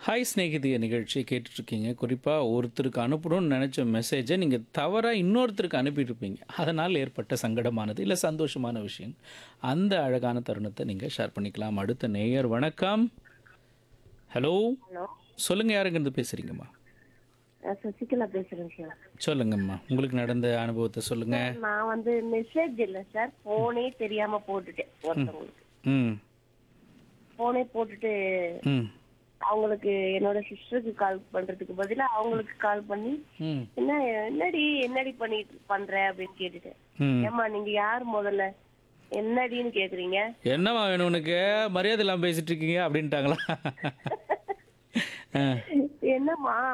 hi ஸ்நேகிதிய நிகழ்ச்சி கேட்டுட்ருக்கீங்க குறிப்பாக ஒருத்தருக்கு அனுப்பணும்னு நினச்ச மெசேஜை நீங்கள் தவறாக இன்னொருத்தருக்கு அனுப்பியிருப்பீங்க அதனால் ஏற்பட்ட சங்கடமானது இல்லை சந்தோஷமான விஷயம் அந்த அழகான தருணத்தை நீங்கள் ஷேர் பண்ணிக்கலாம் அடுத்த நேயர் வணக்கம் ஹலோ ஹலோ சொல்லுங்கள் யாருங்கிறது பேசுகிறீங்கம்மா நான் சசிகலா பேசுறேன் சார் சொல்லுங்கம்மா உங்களுக்கு நடந்த அனுபவத்தை சொல்லுங்கள் நான் வந்து மெசேஜ் இல்ல சார் போனே தெரியாம போட்டுட்டேன் ஒருத்தவங்களுக்கு ம் போனே போட்டுட்டு ம் அவங்களுக்கு என்னோட சிஸ்டருக்கு கால் பண்றதுக்கு பதிலா அவங்களுக்கு கால் பண்ணி ம் என்ன என்னடி என்னடி பண்ணிட்டு பண்ற அப்படின்னு கேட்டுட்டேன் ம் ஏமா நீங்க யார் முதல்ல என்னடின்னு கேக்குறீங்க என்னம்மா வேணும் உனக்கு மரியாதை இல்லாமல் பேசிட்டு இருக்கீங்க அப்படின்ட்டாங்களா ஆ என்னம்மா